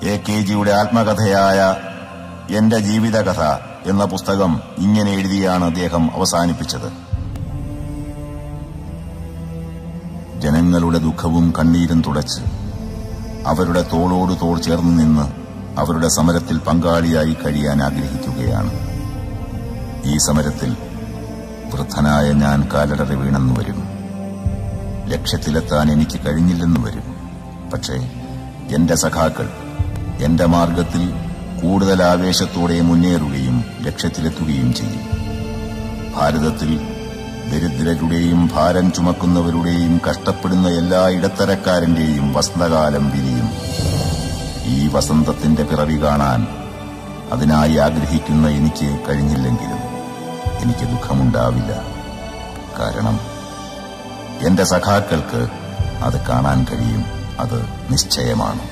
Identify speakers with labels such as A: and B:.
A: A K ജിയുടെ ആത്മകഥയായ എന്റെ ജീവിതകഥ എന്ന പുസ്തകം ഇങ്ങനെ എഴുതിയാണ് അദ്ദേഹം അവസാനിപ്പിച്ചത് ജനങ്ങളുടെ ദുഃഖവും കണ്ണീരും തുടച്ച് അവരുടെ തോളോട് തോൾ ചേർന്ന് നിന്ന് അവരുടെ സമരത്തിൽ പങ്കാളിയായി കഴിയാൻ ആഗ്രഹിക്കുകയാണ് ഈ സമരത്തിൽ വൃദ്ധനായ ഞാൻ കാലടറി വീണെന്ന് വരും ലക്ഷ്യത്തിലെത്താൻ എനിക്ക് കഴിഞ്ഞില്ലെന്ന് വരും പക്ഷേ എന്റെ സഖാക്കൾ എന്റെ മാർഗത്തിൽ കൂടുതൽ ആവേശത്തോടെ മുന്നേറുകയും ലക്ഷ്യത്തിലെത്തുകയും ചെയ്യും ഭാരതത്തിൽ ദരിദ്രരുടെയും ഭാരം ചുമക്കുന്നവരുടെയും കഷ്ടപ്പെടുന്ന എല്ലാ ഇടത്തരക്കാരന്റെയും വസന്തകാലം വിരിയും ഈ വസന്തത്തിന്റെ പിറവി കാണാൻ അതിനായി ആഗ്രഹിക്കുന്ന എനിക്ക് കഴിഞ്ഞില്ലെങ്കിലും എനിക്ക് ദുഃഖമുണ്ടാവില്ല കാരണം എന്റെ സഖാക്കൾക്ക് അത് കാണാൻ കഴിയും അത് നിശ്ചയമാണ്